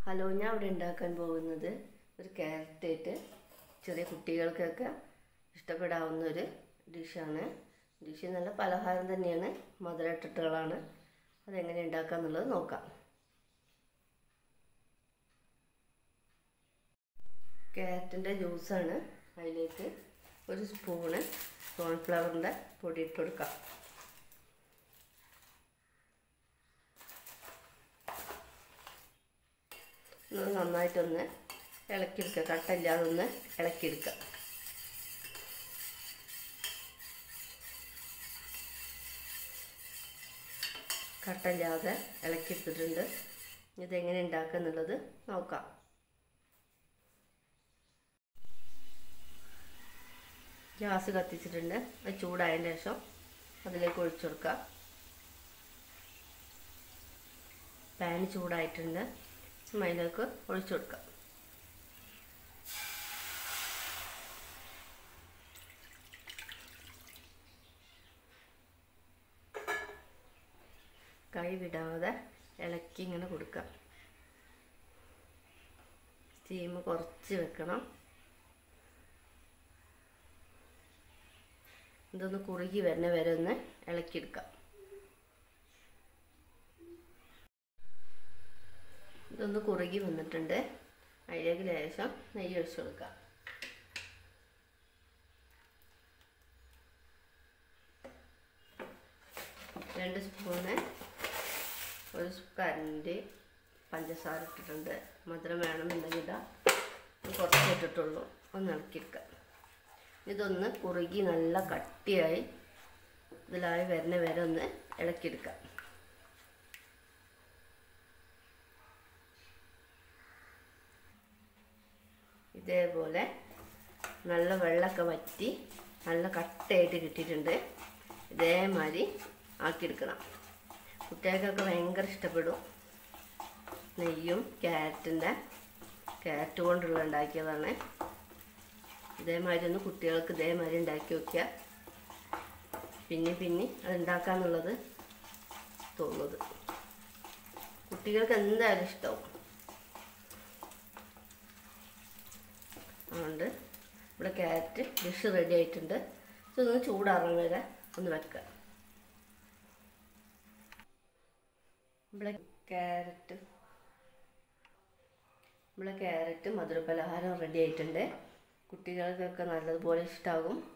hello ഞാൻ ഇവിടെ ഉണ്ടാക്കാൻ പോകുന്നത് ഒരു ക്യാരറ്റ് ചെറിയ കുട്ടികൾക്കൊക്കെ ഇഷ്ടപ്പെടാവുന്ന ഒരു ഡിഷാണ് ഡിഷ് നല്ല പലഹാരം തന്നെയാണ് മധുരട്ടിട്ടുകളാണ് അതെങ്ങനെ ഉണ്ടാക്കുക എന്നുള്ളത് നോക്കാം ക്യാരറ്റിൻ്റെ ജ്യൂസാണ് അതിലേക്ക് ഒരു സ്പൂണ് കോൺഫ്ലവറിൻ്റെ പൊടി ഇട്ട് കൊടുക്കാം ഒന്ന് നന്നായിട്ടൊന്ന് ഇളക്കിയെടുക്കുക കട്ടയില്ലാതെ ഒന്ന് ഇളക്കിയെടുക്കുക കട്ടയില്ലാതെ ഇളക്കിയെടുത്തിട്ടുണ്ട് ഇതെങ്ങനെ ഉണ്ടാക്കുക എന്നുള്ളത് നോക്കാം ഗ്യാസ് കത്തിച്ചിട്ടുണ്ട് അത് ചൂടായതിന് ശേഷം അതിലേക്ക് ഒഴിച്ചു കൊടുക്കുക പാൻ ചൂടായിട്ടുണ്ട് അതിലേക്ക് ഒഴിച്ചു കൊടുക്കാം കൈ വിടാതെ ഇളക്കി ഇങ്ങനെ കൊടുക്കാം സ്റ്റീം കുറച്ച് വെക്കണം ഇതൊന്ന് കുറുകി വരുന്ന വരെ ഒന്ന് ഇളക്കിയെടുക്കാം ഇതൊന്ന് കുറുകി വന്നിട്ടുണ്ട് അതിലേക്ക് ലേശം നെയ്യ് ഒഴിച്ചു കൊടുക്കാം രണ്ട് സ്പൂണ് ഒരു കരണ്ടി പഞ്ചസാര ഇട്ടിട്ടുണ്ട് മധുരം വേണമെന്നുണ്ടെങ്കിൽ ഇടാം കുറച്ച് ഇട്ടിട്ടുള്ളൂ ഒന്ന് ഇളക്കിയെടുക്കാം ഇതൊന്ന് കുറുകി നല്ല കട്ടിയായി ഇതിലായി വരുന്ന വരെ ഒന്ന് ഇളക്കിയെടുക്കാം ഇതേപോലെ നല്ല വെള്ളമൊക്കെ വറ്റി നല്ല കട്ടയായിട്ട് കിട്ടിയിട്ടുണ്ട് ഇതേമാതിരി ആക്കിയെടുക്കണം കുട്ടികൾക്കൊക്കെ ഭയങ്കര ഇഷ്ടപ്പെടും നെയ്യും ക്യാരറ്റിൻ്റെ ക്യാരറ്റ് കൊണ്ടുള്ള ഉണ്ടാക്കിയതാണ് ഇതേമാതിരി ഒന്ന് കുട്ടികൾക്ക് ഇതേമാതിരി ഉണ്ടാക്കി വയ്ക്കുക പിന്നെ പിന്നെ അത് ഉണ്ടാക്കാന്നുള്ളത് തോന്നുന്നത് കുട്ടികൾക്ക് എന്തായാലും ഇഷ്ടവും അതുകൊണ്ട് ഇവിടെ ക്യാരറ്റ് ഡിഷ് റെഡി ആയിട്ടുണ്ട് ഇതൊന്ന് ചൂടാറാൻ വരെ ഒന്ന് വെക്കുക ഇവിടെ ക്യാരറ്റ് ഇവിടെ ക്യാരറ്റ് മധുരപലഹാരം റെഡി ആയിട്ടുണ്ട് കുട്ടികൾക്കൊക്കെ നല്ലതുപോലെ ഇഷ്ടമാകും